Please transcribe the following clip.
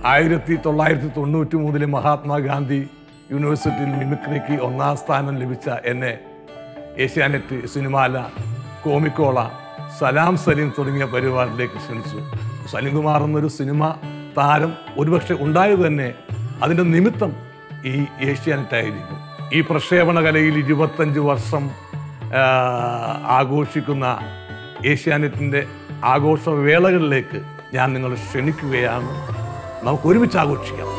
ആയിരത്തി തൊള്ളായിരത്തി തൊണ്ണൂറ്റി മൂന്നിലെ മഹാത്മാഗാന്ധി യൂണിവേഴ്സിറ്റിയിൽ മിമിക്രിക്ക് ഒന്നാം സ്ഥാനം ലഭിച്ച എന്നെ ഏഷ്യാനെറ്റ് സിനിമാല കോമിക്കോള സലാം സലീം തുടങ്ങിയ പരിപാടിയിലേക്ക് ക്ഷണിച്ചു സലിംകുമാർ എന്നൊരു സിനിമ താരം ഒരുപക്ഷെ ഉണ്ടായത് തന്നെ അതിൻ്റെ നിമിത്തം ഈ ഏഷ്യാനെറ്റ് ആയിരിക്കും ഈ പ്രക്ഷേപണ കലയിൽ ഇരുപത്തഞ്ച് വർഷം ആ, ആഘോഷിക്കുന്ന ഏഷ്യാനെറ്റിൻ്റെ ആഘോഷവേളകളിലേക്ക് ഞാൻ നിങ്ങളെ ക്ഷണിക്കുകയാണ് നമുക്ക് ഒരുമിച്ച് ആഘോഷിക്കാം